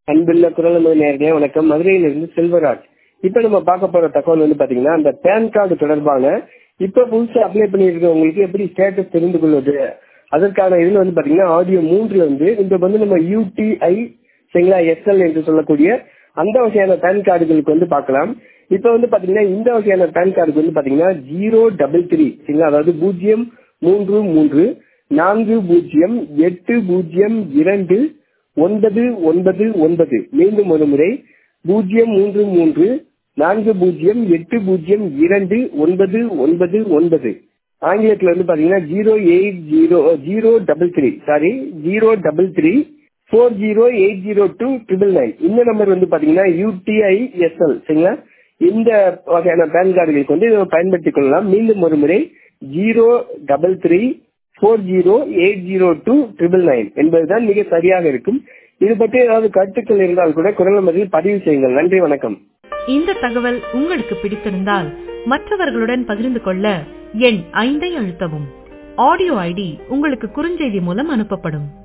அன்புள்ள குரலமை நேர்களே வணக்கம் மதுரையிலிருந்து செல்வராஜ் இப்ப நம்ம பார்க்க போற தகவல் வந்து பாத்தீங்கன்னா அந்த பேன் கார்டு தொடர்பான இப்ப புதுசா அப்ளை பண்ணிருக்கவங்களுக்கு எப்படி ஸ்டேட்டஸ் தெரிந்து கொள்வது அதற்கான இதுல வந்து பாத்தீங்கன்னா ஆடியோ மூன்றுல வந்து இந்த வந்து நம்ம யூடிஐ சரிங்களா எஸ்எல் என்று சொல்லக்கூடிய அந்த வகையான பேன் கார்டுகளுக்கு வந்து பார்க்கலாம் இப்ப வந்து பாத்தீங்கன்னா இந்த வகையான பேன் கார்டுக்கு வந்து பாத்தீங்கன்னா ஜீரோ டபுள் த்ரீ சரிங்களா அதாவது பூஜ்ஜியம் மூன்று மூன்று நான்கு பூஜ்ஜியம் எட்டு பூஜ்ஜியம் இரண்டு ஒன்பது ஒன்பது ஒன்பது மீண்டும் ஒரு முறை பூஜ்ஜியம் மூன்று மூன்று நான்கு பூஜ்ஜியம் எட்டு பூஜ்ஜியம் இரண்டு ஒன்பது ஒன்பது ஒன்பது ஆங்கிலத்தில் வந்து பாத்தீங்கன்னா zero eight zero zero double three sorry zero double three four zero eight zero two triple nine இந்த நம்பர் வந்து பாத்தீங்கன்னா யூடிஐ எஸ்எல் சரிங்களா இந்த வகையான பேன் கார்டுகளுக்கு வந்து இதை பயன்படுத்திக் கொள்ளலாம் மீண்டும் ஒரு முறை zero double three four zero eight zero two triple nine என்பதுதான் மிக சரியாக இருக்கும் இது பற்றி ஏதாவது கருத்துக்கள் இருந்தால் கூட குரல் மதியில் பதிவு செய்யுங்கள் நன்றி வணக்கம் இந்த தகவல் உங்களுக்கு பிடித்திருந்தால் மற்றவர்களுடன் பகிர்ந்து கொள்ள எண் ஐந்தை அழுத்தவும் ஆடியோ ஐடி உங்களுக்கு குறுஞ்செய்தி மூலம் அனுப்பப்படும்